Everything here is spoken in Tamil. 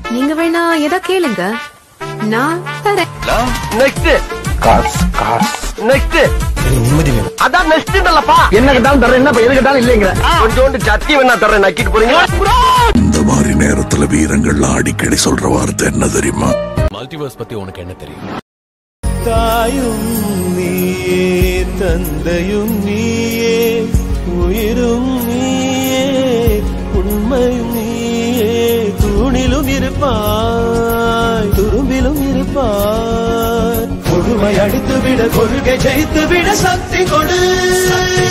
நீங்க வேணா எதா கேளுங்க நான் தரேன் நெக்ஸ்ட் காசு காசு நெக்ஸ்ட் நிம்மதி வேணும் அதான் நெக்ஸ்ட் இல்லப்பா என்ன கேட்டாலும் தரேன் என்ன எது கேட்டாலும் இல்லைங்கிற கொஞ்சோண்டு சத்தி வேணா தரேன் நக்கிட்டு போறீங்க இந்த மாதிரி நேரத்துல வீரங்கள்லாம் அடிக்கடி சொல்ற வார்த்தை என்ன தெரியுமா மல்டிவர்ஸ் பத்தி உனக்கு என்ன தெரியும் தாயும் நீயே தந்தையும் நீயே உயிரும் நீயே உண்மையும் நீயே தூணிலும் இருப்பாய் துரும்பிலும் இருப்பாய் கொடுமை அடித்து விட கொள்கை ஜெயித்து விட சக்தி கொடு